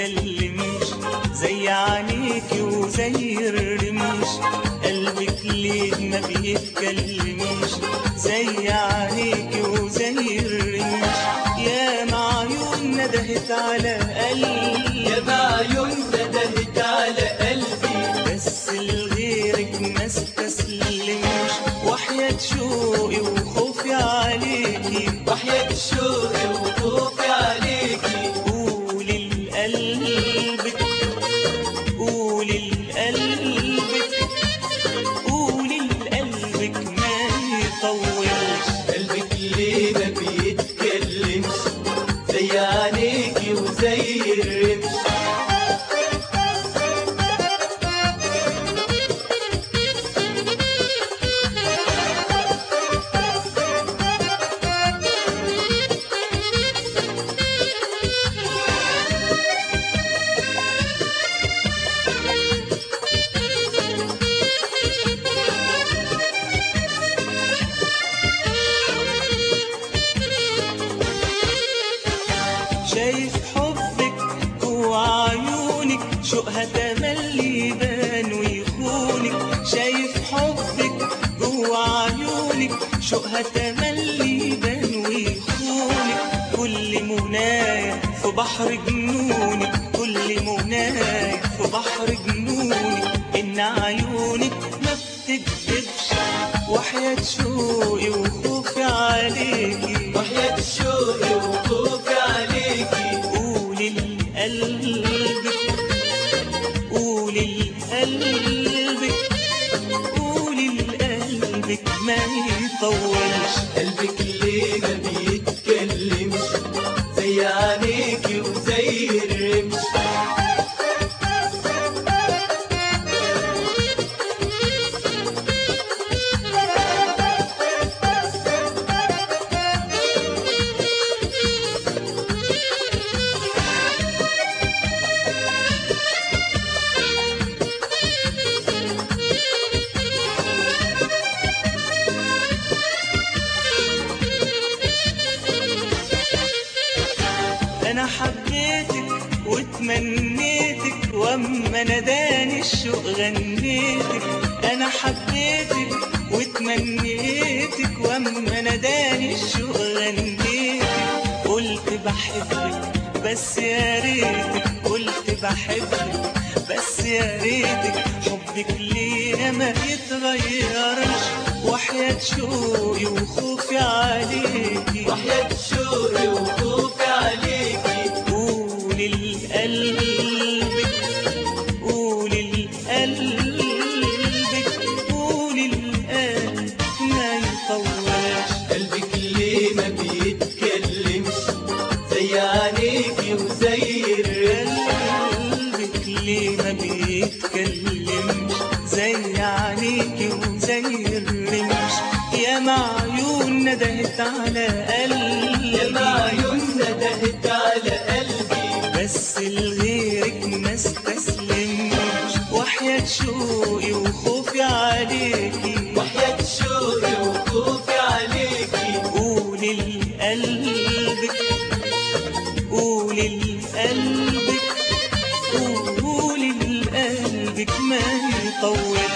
بيتكلمش زي عينيكي وزي الرمش قلبك ليه ما بيتكلمش زي عينيكي وزي الرمش يا معيون ندهت على قلبي يا بعيون ندهت على قلبي بس لغيرك ما استسلمش وحياة شوقي وخوفي عليكي وحياة شوقي وخوفي عليكي قولي لقلبك قولي لقلبك قولي لقلبك ما يطولش قلبك ليه ما بيتكلمش زي عينيكي وزي الرمش شايف حبك جوا عيونك شوقها تملي يبان ويخونك شايف حبك جوا عيونك شوقها تملي يبان ويخونك كل منايا في بحر جنونك كل منايا في بحر جنونك ان عيونك ما بتكذبش وحياة شوقي وخوفي عليكي وحياة شوقي وخوفي عليكي قولي لقلبك قولي لقلبك قولي لقلبك ما يطولش قلبك ليه ما بيتكلمش زي عينيكي وزي الرمش انا حبيتك وتمنيتك واما ناداني الشوق غنيتك انا حبيتك وتمنيتك واما ناداني الشوق غنيتك قلت بحبك بس يا ريتك قلت بحبك بس يا ريتك حبك ليا ما يتغيرش وحياة شوقي وخوفي عليكي وحياة شوقي وخوفي عليكي قولي لقلبك قولي لقلبك قولي لقلبك ما يطولش قلبك ليه ما بيتكلمش زي عينيكي وزي الرمش قلبك ليه ما بيتكلمش زي عينيكي وزي الرمش يا معيون ندهت على يا قلبي معيون ندهت على قلبي بس لغيرك ما استسلمش وحياة شوقي وخوفي عليكي وحياة شوقي وخوفي عليكي قولي لقلبك قولي لقلبك قولي لقلبك ما يطول